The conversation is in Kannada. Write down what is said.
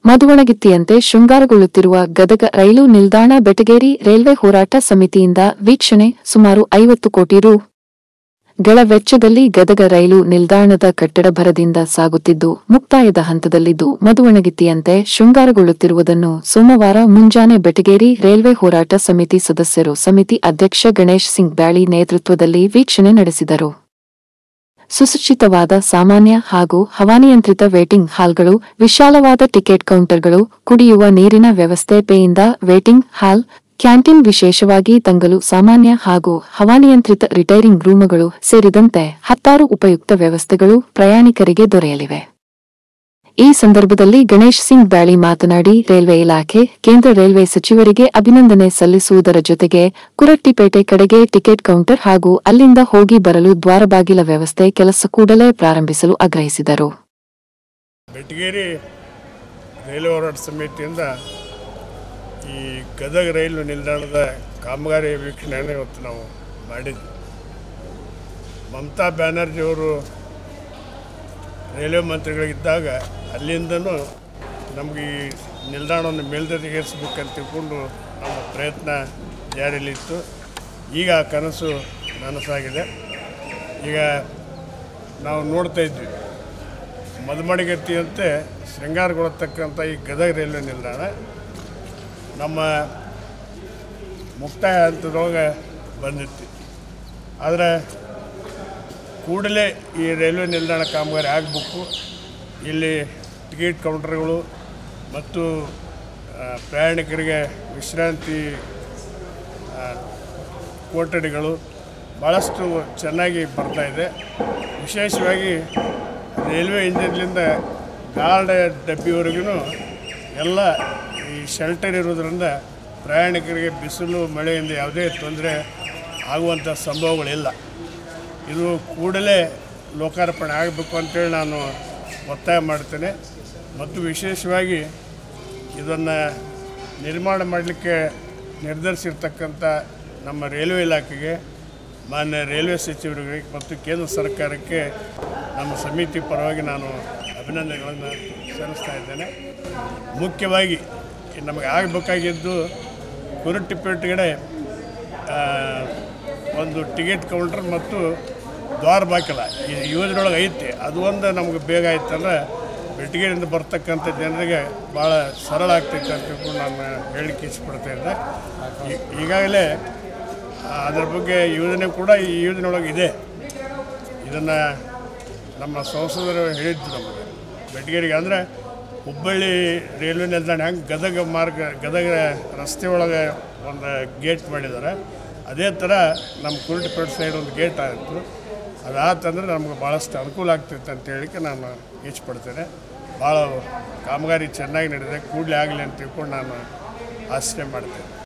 ಮಧುವಣಗಿತ್ತಿಯಂತೆ ಶೃಂಗಾರಗೊಳ್ಳುತ್ತಿರುವ ಗದಗ ರೈಲು ನಿಲ್ದಾಣ ಬೆಟಗೇರಿ ರೈಲ್ವೆ ಹೋರಾಟ ಸಮಿತಿಯಿಂದ ವೀಕ್ಷಣೆ ಸುಮಾರು ಐವತ್ತು ಕೋಟಿ ರು ಗಳ ವೆಚ್ಚದಲ್ಲಿ ಗದಗ ರೈಲು ನಿಲ್ದಾಣದ ಕಟ್ಟಡ ಭರದಿಂದ ಸಾಗುತ್ತಿದ್ದು ಮುಕ್ತಾಯದ ಹಂತದಲ್ಲಿದ್ದು ಮಧುವಣಗಿತ್ತಿಯಂತೆ ಶೃಂಗಾರಗೊಳ್ಳುತ್ತಿರುವುದನ್ನು ಸೋಮವಾರ ಮುಂಜಾನೆ ಬೆಟಗೇರಿ ರೈಲ್ವೆ ಹೋರಾಟ ಸಮಿತಿ ಸದಸ್ಯರು ಸಮಿತಿ ಅಧ್ಯಕ್ಷ ಗಣೇಶ್ ಸಿಂಗ್ ಬ್ಯಾಳಿ ನೇತೃತ್ವದಲ್ಲಿ ವೀಕ್ಷಣೆ ನಡೆಸಿದರು ಸುಸಜ್ಜಿತವಾದ ಸಾಮಾನ್ಯ ಹಾಗೂ ಹವಾನಿಯಂತ್ರಿತ ವೇಟಿಂಗ್ ಹಾಲ್ಗಳು ವಿಶಾಲವಾದ ಟಿಕೆಟ್ ಕೌಂಟರ್ಗಳು ಕುಡಿಯುವ ನೀರಿನ ವ್ಯವಸ್ಥೆ ಪೇಯಿಂದ ವೇಟಿಂಗ್ ಹಾಲ್ ಕ್ಯಾಂಟೀನ್ ವಿಶೇಷವಾಗಿ ತಂಗಲು ಸಾಮಾನ್ಯ ಹಾಗೂ ಹವಾನಿಯಂತ್ರಿತ ರಿಟೈರಿಂಗ್ ರೂಮುಗಳು ಸೇರಿದಂತೆ ಹತ್ತಾರು ಉಪಯುಕ್ತ ವ್ಯವಸ್ಥೆಗಳು ಪ್ರಯಾಣಿಕರಿಗೆ ದೊರೆಯಲಿವೆ ಈ ಸಂದರ್ಭದಲ್ಲಿ ಗಣೇಶ್ ಸಿಂಗ್ ಬ್ಯಾಳಿ ಮಾತನಾಡಿ ರೈಲ್ವೆ ಇಲಾಖೆ ಕೇಂದ್ರ ರೈಲ್ವೆ ಸಚಿವರಿಗೆ ಅಭಿನಂದನೆ ಸಲ್ಲಿಸುವುದರ ಜೊತೆಗೆ ಕುರಟ್ಟಿಪೇಟೆ ಕಡೆಗೆ ಟಿಕೆಟ್ ಕೌಂಟರ್ ಹಾಗೂ ಅಲ್ಲಿಂದ ಹೋಗಿ ಬರಲು ದ್ವಾರಬಾಗಿಲ ವ್ಯವಸ್ಥೆ ಕೆಲಸ ಕೂಡಲೇ ಪ್ರಾರಂಭಿಸಲು ಆಗ್ರಹಿಸಿದರು ಬೆಟಗೇರಿ ರೈಲ್ವೆ ಹೋರಾಟ ಸಮಿತಿಯಿಂದ ಈ ಗದಗ ರೈಲು ನಿಲ್ದಾಣದ ಕಾಮಗಾರಿ ವೀಕ್ಷಣೆಯನ್ನು ಇವತ್ತು ನಾವು ಮಾಡಿದ್ವಿ ಮಮತಾ ಬ್ಯಾನರ್ಜಿಯವರು ರೈಲ್ವೆ ಮಂತ್ರಿಗಳಿದ್ದಾಗ ಅಲ್ಲಿಂದನೂ ನಮಗೆ ಈ ನಿಲ್ದಾಣವನ್ನು ಮೇಲ್ದರ್ಜೆಗೇರಿಸ್ಬೇಕಂತ ತಿಳ್ಕೊಂಡು ನಮ್ಮ ಪ್ರಯತ್ನ ಜಾರಿಯಲ್ಲಿತ್ತು ಈಗ ಆ ಕನಸು ನನಸಾಗಿದೆ ಈಗ ನಾವು ನೋಡ್ತಾ ಇದ್ವಿ ಮಧುಮಡಿಗತ್ತಿಯಂತೆ ಶೃಂಗಾರಗೊಳ್ಳತಕ್ಕಂಥ ಈ ಗದಗ ರೈಲ್ವೆ ನಿಲ್ದಾಣ ನಮ್ಮ ಮುಕ್ತಾಯ ಹಂತದೊಳಗೆ ಬಂದಿತ್ತು ಆದರೆ ಕೂಡಲೇ ಈ ರೈಲ್ವೆ ನಿಲ್ದಾಣ ಕಾಮಗಾರಿ ಆಗಬೇಕು ಇಲ್ಲಿ ಟಿಕೆಟ್ ಕೌಂಟರ್ಗಳು ಮತ್ತು ಆ, ಪ್ರಯಾಣಿಕರಿಗೆ ವಿಶ್ರಾಂತಿ ಆ, ಕೊಠಡಿಗಳು ಭಾಳಷ್ಟು ಚೆನ್ನಾಗಿ ಬರ್ತಾ ಇದೆ ವಿಶೇಷವಾಗಿ ರೈಲ್ವೆ ಇಂಜಿನ್ಲಿಂದ ಗಾರ್ಡ್ ಡಬ್ಬಿವರೆಗೂ ಎಲ್ಲ ಈ ಶೆಲ್ಟರ್ ಇರೋದ್ರಿಂದ ಪ್ರಯಾಣಿಕರಿಗೆ ಬಿಸಿಲು ಮಳೆಯಿಂದ ಯಾವುದೇ ತೊಂದರೆ ಆಗುವಂಥ ಸಂಭವಗಳಿಲ್ಲ ಇದು ಕೂಡಲೇ ಲೋಕಾರ್ಪಣೆ ಆಗಬೇಕು ಅಂತೇಳಿ ನಾನು ಒತ್ತಾಯ ಮಾಡ್ತೇನೆ ಮತ್ತು ವಿಶೇಷವಾಗಿ ಇದನ್ನು ನಿರ್ಮಾಣ ಮಾಡಲಿಕ್ಕೆ ನಿರ್ಧರಿಸಿರ್ತಕ್ಕಂಥ ನಮ್ಮ ರೈಲ್ವೆ ಇಲಾಖೆಗೆ ಮಾನ್ಯ ರೈಲ್ವೆ ಸಚಿವರಿಗೆ ಮತ್ತು ಕೇಂದ್ರ ಸರ್ಕಾರಕ್ಕೆ ನಮ್ಮ ಸಮಿತಿ ಪರವಾಗಿ ನಾನು ಅಭಿನಂದನೆಗಳನ್ನು ಸಲ್ಲಿಸ್ತಾ ಇದ್ದೇನೆ ಮುಖ್ಯವಾಗಿ ಈ ನಮಗೆ ಆಗಬೇಕಾಗಿದ್ದು ಕುರುಟ್ಟಿಪೇಟೆಗಡೆ ಆ, ಒಂದು ಟಿಕೆಟ್ ಕೌಂಟರ್ ಮತ್ತು ದ್ವಾರ ಬಾಕಿಲ ಈ ಯೋಜನೆಯೊಳಗೆ ಐತಿ ಅದು ಒಂದು ನಮಗೆ ಬೇಗ ಆಯ್ತಂದ್ರೆ ಬೆಟ್ಟಿಗೆಯಿಂದ ಬರ್ತಕ್ಕಂಥ ಜನರಿಗೆ ಭಾಳ ಸರಳ ಆಗ್ತೈತೆ ಅಂತ ತಿಳ್ಕೊಂಡು ನಾನು ಹೇಳಿಕೆ ಇಷ್ಟಪಡ್ತಾ ಇದ್ದೆ ಈ- ಈಗಾಗಲೇ ಆ, ಅದರ ಬಗ್ಗೆ ಯೋಜನೆ ಕೂಡ ಈ ಯೋಜನೆ ಒಳಗೆ ಇದೆ ಇದನ್ನು ನಮ್ಮ ಸಂಸದರು ಹೇಳಿದ್ರು ನಮಗೆ ಬೆಟಗೇರಿಗೆ ಅಂದರೆ ಹುಬ್ಬಳ್ಳಿ ರೈಲ್ವೆ ನಿಲ್ದಾಣ ಹೆಂಗೆ ಗದಗ ಮಾರ್ಗ ಗದಗ ರಸ್ತೆ ಒಳಗೆ ಒಂದು ಗೇಟ್ ಮಾಡಿದ್ದಾರೆ ಅದೇ ಥರ ನಮ್ಮ ಕುರುಟಿಪೇಟೆ ಸೈಡ್ ಒಂದು ಗೇಟ್ ಆಯಿತು ಅದಾತಂದ್ರೆ ನಮ್ಗೆ ಭಾಳಷ್ಟು ಅನುಕೂಲ ಆಗ್ತೈತೆ ಅಂತ ಹೇಳಿಕ್ಕೆ ನಾನು ಇಷ್ಟಪಡ್ತೇನೆ ಭಾಳ ಕಾಮಗಾರಿ ಚೆನ್ನಾಗಿ ನಡೆದಿದೆ ಕೂಡಲೇ ಆಗಲಿ ಅಂತ ತಿಳ್ಕೊಂಡು ನಾನು ಆಶ್ರಯ ಮಾಡ್ತೇನೆ